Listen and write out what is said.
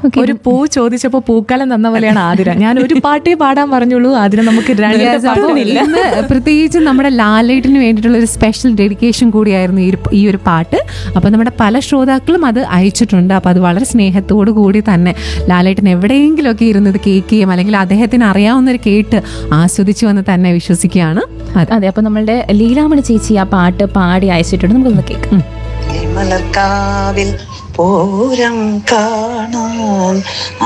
ഒരു പൂ ചോദിച്ചപ്പോ പൂക്കാലം തന്ന പോലെയാണ് ആതിര ഞാൻ ഒരു പാട്ടേ പാടാൻ പറഞ്ഞുള്ളൂ ആതിര നമുക്ക് രണ്ട് Yes, അപ്പോൾ പാട്ടില്ല ഇന്ന് പ്രത്യേകിച്ച് നമ്മുടെ ലാലേട്ടിന് വേണ്ടിയിട്ടുള്ള ഒരു സ്പെഷ്യൽ ഡെഡിക്കേഷൻ കൂടിയായിരുന്നു ഈ ഒരു ഈ ഒരു പാട്ട് അപ്പോൾ നമ്മുടെ പല ശ്രോതാക്കളും അത് അയച്ചിട്ടുണ്ട് അപ്പോൾ അത് വളരെ സ്നേഹത്തോടു കൂടി തന്നെ ലാലേട്ടൻ എവിടെയെങ്കിലുമൊക്കെ ഇരുന്നത് കേൾക്കുകയും അല്ലെങ്കിൽ അദ്ദേഹത്തിന് അറിയാവുന്നവർ കേട്ട് ആസ്വദിച്ചു എന്ന് തന്നെ വിശ്വസിക്കുകയാണ് അതെ അതെ അപ്പൊ നമ്മളുടെ ലീലാമണി ചേച്ചി ആ പാട്ട് പാടി അയച്ചിട്ടുണ്ട് നമുക്കൊന്ന് കേൾക്കാം മലർക്കാവിൽ പൂരം കാണാൻ